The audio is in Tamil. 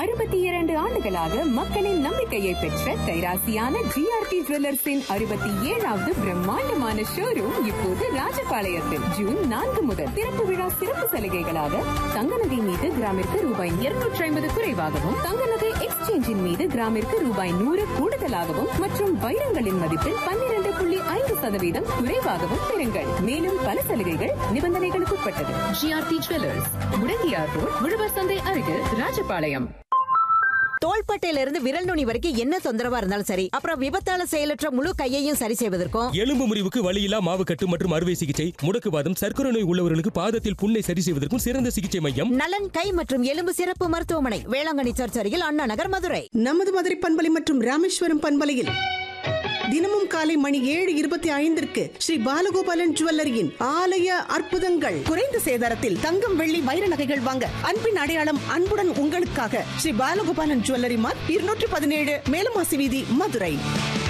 அறுபத்தி இரண்டு ஆண்டுகளாக மக்களின் நம்பிக்கையை பெற்ற கைராசியான ஜிஆர்டி ஜுவல்லர்ஸின் அறுபத்தி ஏழாவது பிரம்மாண்டமான ஷோரூம் இப்போது ராஜபாளையத்தில் ஜூன் நான்கு முதல் திறப்பு விழா சிறப்பு சலுகைகளாக தங்க நகை மீது கிராமிற்கு ரூபாய் இருநூற்றி ஐம்பது குறைவாகவும் தங்க நகை எக்ஸ்சேஞ்சின் மீது கிராமிற்கு ரூபாய் நூறு கூடுதலாகவும் மற்றும் வைரங்களின் மதிப்பில் பன்னிரண்டு புள்ளி ஐந்து சதவீதம் குறைவாகவும் பெறுங்கள் மேலும் பல சலுகைகள் நிபந்தனைகளுக்கு உட்பட்டது ஜிஆர்டி ஜுவல்லர்ஸ் முடங்கியார் ரோட் உழவர் சந்தை அருகில் ராஜபாளையம் தோள்பட்டையில இருந்து விரல் நுனி வரைக்கும் என்ன தொந்தரவா இருந்தாலும் சரி அப்புறம் விபத்தால செயலற்ற முழு கையையும் சரி செய்வதற்கும் எலும்பு முறிவுக்கு வலியில்லா மாவுக்கட்டு மற்றும் அறுவை சிகிச்சை முடக்குவாதம் சர்க்கரை நோய் உள்ளவர்களுக்கு பாதத்தில் புண்ணை சரி செய்வதற்கும் சிறந்த சிகிச்சை மையம் நலன் கை மற்றும் எலும்பு சிறப்பு மருத்துவமனை வேளாங்கண்ணி சர்ச் அருகில் அண்ணா நகர் மதுரை நமது மதுரை பண்பலை மற்றும் ராமேஸ்வரம் பண்பலையில் தினமும் காலை மணி ஏழு இருபத்தி ஐந்திற்கு ஸ்ரீ பாலகோபாலன் ஜுவல்லரியின் ஆலய அற்புதங்கள் குறைந்த சேதாரத்தில் தங்கம் வெள்ளி வைர நகைகள் வாங்க அன்பின் அடையாளம் அன்புடன் உங்களுக்காக ஸ்ரீ பாலகோபாலன் ஜுவல்லரி மார்க் இருநூற்றி பதினேழு மேலமாசி வீதி மதுரை